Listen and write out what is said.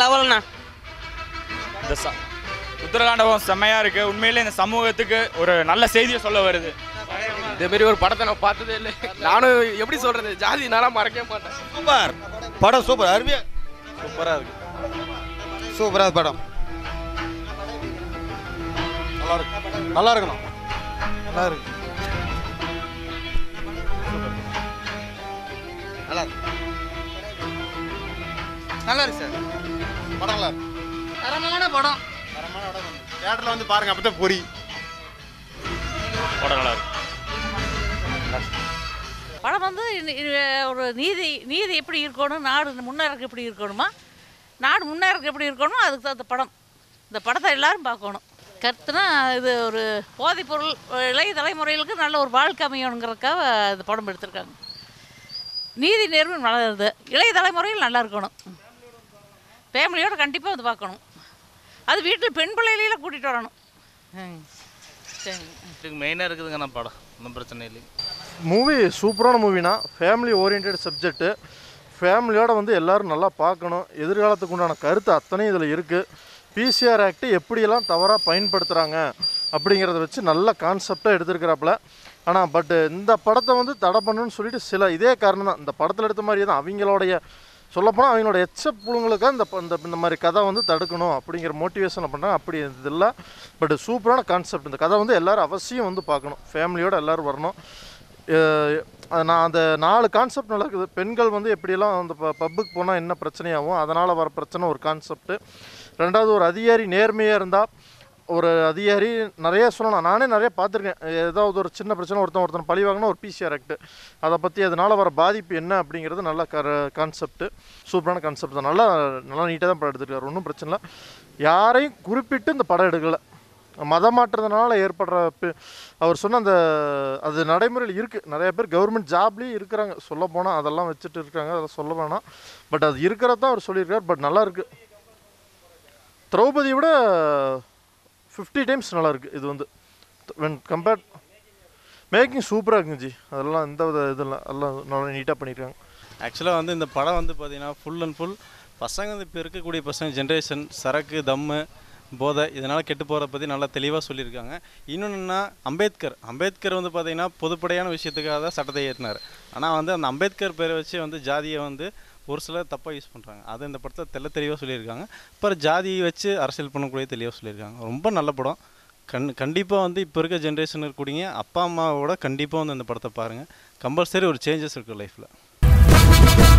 லெவல்ண்ணா இந்த ச உத்தரகாண்டவம் செம்மையாக இருக்குது உண்மையிலே இந்த சமூகத்துக்கு ஒரு நல்ல செய்தியை சொல்ல வருது இதே மாதிரி ஒரு படத்தை நான் பார்த்ததே இல்லை நானும் எப்படி சொல்றது ஜாதி நானா மறக்கவே மாட்டேன் சூப்பர் படம் சூப்பர் அருமையா சூப்பராக இருக்கு சூப்பராக படம் நல்லா இருக்கு நல்லா இருக்கணும் நல்லா இருக்கு நல்லா இருக்கு நல்லா இருக்கு சார் படம் நல்லா இருக்கு தரமான படம் தரமான படம் தேட்டரில் வந்து பாருங்க அப்போ தான் பொறி படம் நல்லா இருக்கு படம் வந்து இனி- இனி ஒரு நீதி நீதி எப்படி இருக்கணும் நாடு முன்னேறக்கு எப்படி இருக்கணுமா நாடு முன்னேறக்கு எப்படி இருக்கணும் அதுக்கு தகுந்த படம் இந்த படத்தை எல்லாரும் பார்க்கணும் கருத்துனா இது ஒரு போதைப் பொருள் இளைய தலைமுறைகளுக்கு நல்ல ஒரு வாழ்க்கை அமையணுங்கிறதுக்காக இந்த படம் எடுத்திருக்காங்க நீதி நேர்மை வளருது இளைய தலைமுறையில் நல்லா இருக்கணும் ஃபேமிலியோடு கண்டிப்பாக வந்து பார்க்கணும் அது வீட்டில் பெண் பிள்ளைகளையும் கூட்டிகிட்டு வரணும் ம் சரிங்க இதுக்கு மெயினாக இருக்குதுங்கண்ணா படம் ஒன்றும் பிரச்சனை இல்லை மூவி சூப்பரான மூவினா ஃபேமிலி ஓரியன்ட் சப்ஜெக்ட்டு ஃபேமிலியோட வந்து எல்லாரும் நல்லா பார்க்கணும் எதிர்காலத்துக்கு உண்டான கருத்து அத்தனையும் இதில் இருக்குது பிசிஆர் ஆக்ட் எப்படியெல்லாம் தவறாக பயன்படுத்துகிறாங்க அப்படிங்கிறத வச்சு நல்ல கான்செப்டாக எடுத்திருக்கிறாப்புல ஆனால் பட் இந்த படத்தை வந்து தடை பண்ணணும்னு சொல்லிட்டு சில இதே காரணம் தான் இந்த படத்தில் எடுத்த மாதிரியே தான் அவங்களுடைய சொல்லப்போனால் அவங்களோட எச்ச புழுங்களுக்காக இந்த ப- இந்த இந்த மாதிரி கதை வந்து தடுக்கணும் அப்படிங்கிற மோட்டிவேஷனை பண்ணுறாங்க அப்படி இது இல்லை பட் சூப்பரான கான்செப்ட் இந்த கதை வந்து எல்லாரும் அவசியம் வந்து பார்க்கணும் ஃபேமிலியோட எல்லாரும் வரணும் அஹ் அது நான் அந்த நாலு கான்செப்ட் நல்லா இருக்குது பெண்கள் வந்து எப்படியெல்லாம் அந்த ப பப்புக்கு போனால் என்ன பிரச்சனையாகும் அதனால் வர பிரச்சனை ஒரு கான்செப்ட்டு ரெண்டாவது ஒரு அதிகாரி நேர்மையாக இருந்தால் ஒரு அதிகாரி நிறைய சொல்லலாம் நானே நிறைய பார்த்துருக்கேன் ஏதாவது ஒரு சின்ன பிரச்சனை ஒருத்தன் ஒருத்தன் பழி வாங்கினா ஒரு பிசிஆர் ஆக்ட் அதை பற்றி அதனால் வர பாதிப்பு என்ன அப்படிங்கிறது நல்ல கர கான்செப்ட்டு சூப்பரான கான்செப்ட் தான் நல்லா நல்லா நீட்டாக தான் படம் எடுத்துருக்காரு ஒன்றும் பிரச்சனை இல்லை யாரையும் குறிப்பிட்டு இந்த படம் எடுக்கலை மதம் மாற்றுறதுனால ஏற்படுற பி- அவர் சொன்ன அந்த அது நடைமுறையில் இருக்குது நிறைய பேர் கவர்மெண்ட் ஜாப்லேயும் இருக்கிறாங்க சொல்ல போனால் அதெல்லாம் வச்சுட்டு இருக்காங்க அதெல்லாம் சொல்ல வேணாம் பட் அது இருக்கிறது தான் அவர் சொல்லியிருக்கார் பட் நல்லா இருக்கு திரௌபதியை விட ஃபிஃப்டி டைம்ஸ் நல்லா இருக்கு இது வந்து வென் கம்பேர்ட் மேக்கிங் சூப்பராக இருக்குங்க ஜி அதெல்லாம் எந்த வித இதெல்லாம் எல்லாம் நல்லா நீட்டாக பண்ணியிருக்காங்க ஆக்சுவலாக வந்து இந்த படம் வந்து பார்த்தீங்கன்னா ஃபுல் அண்ட் ஃபுல் பசங்க வந்து இப்போ இருக்கக்கூடிய பசங்க ஜென்ரேஷன் சரக்கு தம்மு போதை இதனால் கெட்டு போகிறத பற்றி நல்லா தெளிவாக சொல்லியிருக்காங்க இன்னொன்றுனா அம்பேத்கர் அம்பேத்கர் வந்து பார்த்தீங்கன்னா பொதுப்படையான விஷயத்துக்காக தான் சட்டத்தை ஏற்றினார் ஆனால் வந்து அந்த அம்பேத்கர் பேரை வச்சு வந்து ஜாதியை வந்து ஒரு சிலர் தப்பாக யூஸ் பண்ணுறாங்க அதை இந்த படத்தில் தெள்ள தெளிவாக சொல்லியிருக்காங்க அப்புறம் ஜாதியை வச்சு அரசியல் பண்ணக்கூடிய தெளிவாக சொல்லியிருக்காங்க ரொம்ப நல்ல படம் கண் கண்டிப்பாக வந்து இப்போ இருக்க ஜென்ரேஷன் இருக்கக்கூடிய அப்பா அம்மாவோட கண்டிப்பாக வந்து அந்த படத்தை பாருங்கள் கம்பல்சரி ஒரு சேஞ்சஸ் இருக்குது லைஃப்பில்